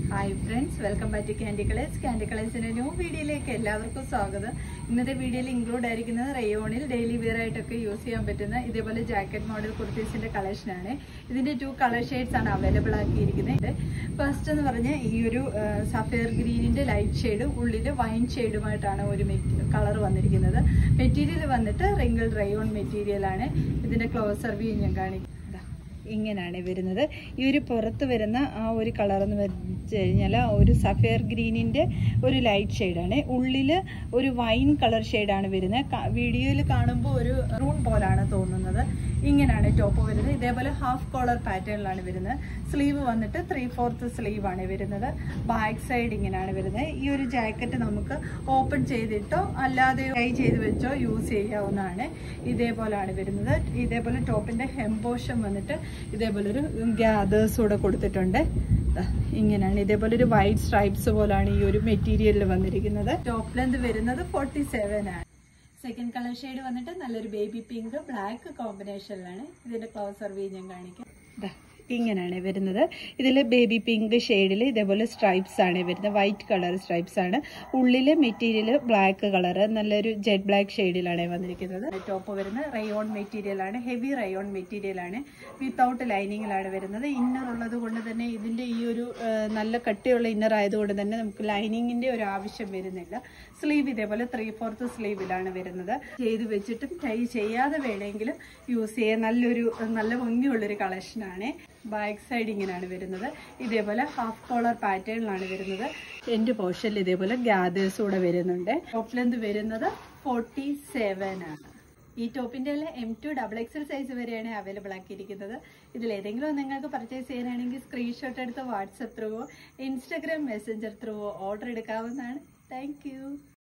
hi friends welcome back to Candy Colours Candy കളേഴ്സിന്റെ new വീഡിയോയിലേക്ക് എല്ലാവർക്കും സ്വാഗതം ഇന്നത്തെ വീഡിയോയിൽ ഇൻക്ലൂഡ് ആയിരിക്കുന്നത് റയോണിൽ ഡെയിലി വെയർ ആയിട്ടൊക്കെ യൂസ് ചെയ്യാൻ പറ്റുന്ന ഇതേപോലെ ജാക്കറ്റ് മോഡൽ കുർത്തീസിന്റെ കളക്ഷനാണ് ഇതിന്റെ ടു കളർ ഷെയ്ഡ്സ് ആണ് അവൈലബിൾ ആക്കിയിരിക്കുന്നത് ഫസ്റ്റ് എന്ന് പറഞ്ഞാൽ ഈ ഒരു സഫയർ ഗ്രീനിന്റെ ലൈറ്റ് ഷെയ്ഡും ഉള്ളിൽ വൈൻ ഷെയ്ഡുമായിട്ടാണ് ഒരു കളർ വന്നിരിക്കുന്നത് മെറ്റീരിയൽ വന്നിട്ട് റിങ്കിൾ റയോൺ മെറ്റീരിയൽ ആണ് ഇതിന്റെ ക്ലോസർ വ്യൂ ഞാൻ കാണിക്കും ദാ, ഇങ്ങനെയാണ് വരുന്നത് ഈ ഒരു പുറത്ത് വരുന്ന ആ ഒരു കളർ എന്ന് വെച്ച് കഴിഞ്ഞാൽ ആ ഒരു സഫയർ ഗ്രീനിൻ്റെ ഒരു ലൈറ്റ് ഷെയ്ഡാണ് ഉള്ളിൽ ഒരു വൈൻ കളർ ഷെയ്ഡാണ് വരുന്നത് വീഡിയോയിൽ കാണുമ്പോൾ ഒരു റൂൺ പോലാണ് തോന്നുന്നത് ഇങ്ങനെയാണ് ടോപ്പ് വരുന്നത് ഇതേപോലെ ഹാഫ് കോളർ പാറ്റേണിലാണ് വരുന്നത് സ്ലീവ് വന്നിട്ട് ത്രീ ഫോർത്ത് സ്ലീവ് ആണ് വരുന്നത് ബാക്ക് സൈഡ് ഇങ്ങനെയാണ് വരുന്നത് ഈ ഒരു ജാക്കറ്റ് നമുക്ക് ഓപ്പൺ ചെയ്തിട്ടോ അല്ലാതെ ടൈ ചെയ്ത് വെച്ചോ യൂസ് ചെയ്യാവുന്നതാണ് ഇതേപോലെയാണ് വരുന്നത് ഇതേപോലെ ടോപ്പിന്റെ ഹെംപോഷം വന്നിട്ട് ഇതേപോലെ ഒരു ഗ്യാദേഴ്സ് കൂടെ കൊടുത്തിട്ടുണ്ട് ദാ ഇങ്ങനെയാണ് ഇതേപോലെ ഒരു വൈറ്റ് സ്ട്രൈപ്സ് പോലാണ് ഈ ഒരു മെറ്റീരിയലിൽ വന്നിരിക്കുന്നത് ടോപ്പ് ലെന്ത് വരുന്നത് ഫോർട്ടി സെവൻ ആണ് സെക്കൻഡ് കളർ ഷെയ്ഡ് വന്നിട്ട് നല്ലൊരു ബേബി പിങ്ക് ബ്ലാക്ക് കോമ്പിനേഷനിലാണ് ഇതിന്റെ ക്ലോസർ വ്യൂ ഞാൻ കാണിക്കാം ദാ ഇങ്ങനെയാണ് വരുന്നത് ഇതിൽ ബേബി പിങ്ക് ഷെയ്ഡിൽ ഇതേപോലെ സ്ട്രൈപ്സ് ആണ് വരുന്നത് വൈറ്റ് കളർ സ്ട്രൈപ്സ് ആണ് ഉള്ളിൽ മെറ്റീരിയൽ ബ്ലാക്ക് കളർ നല്ലൊരു ജെറ്റ് ബ്ലാക്ക് ഷെയ്ഡിലാണ് വന്നിരിക്കുന്നത് ടോപ്പ് വരുന്നത് റയോൺ മെറ്റീരിയൽ ആണ് ഹെവി റയോൺ മെറ്റീരിയൽ ആണ് വിത്തൗട്ട് ലൈനിങ്ങിലാണ് വരുന്നത് ഇന്നർ ഉള്ളത് കൊണ്ട് തന്നെ ഇതിന്റെ ഈ ഒരു ആ, നല്ല കട്ടിയുള്ള ഇന്നർ ആയതുകൊണ്ട് തന്നെ നമുക്ക് ലൈനിങ്ങിന്റെ ഒരു ആവശ്യം വരുന്നില്ല സ്ലീവ് ഇതേപോലെ ത്രീ ഫോർത്ത് സ്ലീവിലാണ് വരുന്നത് ചെയ്ത് വെച്ചിട്ടും ടൈ ചെയ്യാതെ വേണമെങ്കിലും യൂസ് ചെയ്യാൻ നല്ലൊരു നല്ല ഭംഗിയുള്ളൊരു കളക്ഷനാണ് ബാക്ക് സൈഡ് ഇങ്ങനെയാണ് വരുന്നത് ഇതേപോലെ ഹാഫ് കോളർ പാറ്റേണിലാണ് വരുന്നത് എൻ്റെ പോർഷനിൽ ഇതേപോലെ ഗ്യാദേഴ്സ് കൂടെ വരുന്നുണ്ട് ടോപ്പ് ലെന്ത് വരുന്നത് ഫോർട്ടി സെവൻ ആണ് ഈ ടോപ്പിന്റെ എല്ലാം M to double XL size വരെയാണ് അവൈലബിൾ ആക്കിയിരിക്കുന്നത് ഇതിൽ ഏതെങ്കിലും നിങ്ങൾക്ക് പർച്ചേസ് ചെയ്യാനാണെങ്കിൽ സ്ക്രീൻഷോട്ട് എടുത്ത് വാട്സപ്പ് ത്രൂവോ ഇൻസ്റ്റഗ്രാം മെസ്സഞ്ചർ ത്രൂവോ ഓർഡർ എടുക്കാവുന്നതാണ് താങ്ക്